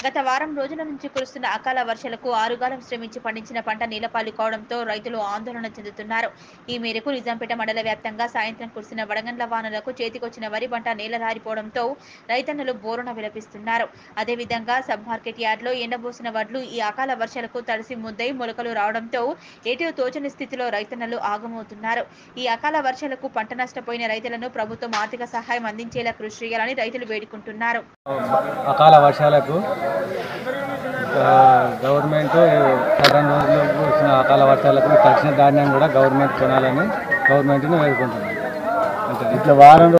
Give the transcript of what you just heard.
గత వారం రోజుల నుంచి కురుస్తున్న అకాల వర్షాలకు ఆరుగాలం శ్రమించి పండించిన పంట నీలపాలు కావడంతో రైతులు ఆందోళన చెందుతున్నారు ఈ మేరకు నిజాంపేట మండల వ్యాప్తంగా సాయంత్రం కురిసిన వడగండ్ల వానలకు చేతికొచ్చిన వరి పంట నీలరారిపోవడంతో రైతన్నలు బోరున విలపిస్తున్నారు అదేవిధంగా సబ్ మార్కెట్ యార్డ్లో ఎండబోసిన వడ్లు ఈ అకాల వర్షాలకు తడిసి ముద్దై మొలకలు రావడంతో ఎటు తోచని స్థితిలో రైతన్నలు ఆగమవుతున్నారు ఈ అకాల వర్షాలకు పంట నష్టపోయిన రైతులను ప్రభుత్వం ఆర్థిక సహాయం అందించేలా కృషి చేయాలని రైతులు వేడుకుంటున్నారు అకాల వర్షాలకు ఆ, గవర్నమెంట్ పదహారు రోజులకు వచ్చిన అకాల వర్షాలకు తక్షణ ధాన్యం కూడా గవర్నమెంట్ కొనాలని గవర్నమెంట్ని వేడుకుంటున్నాం అంటే ఇట్లా వారం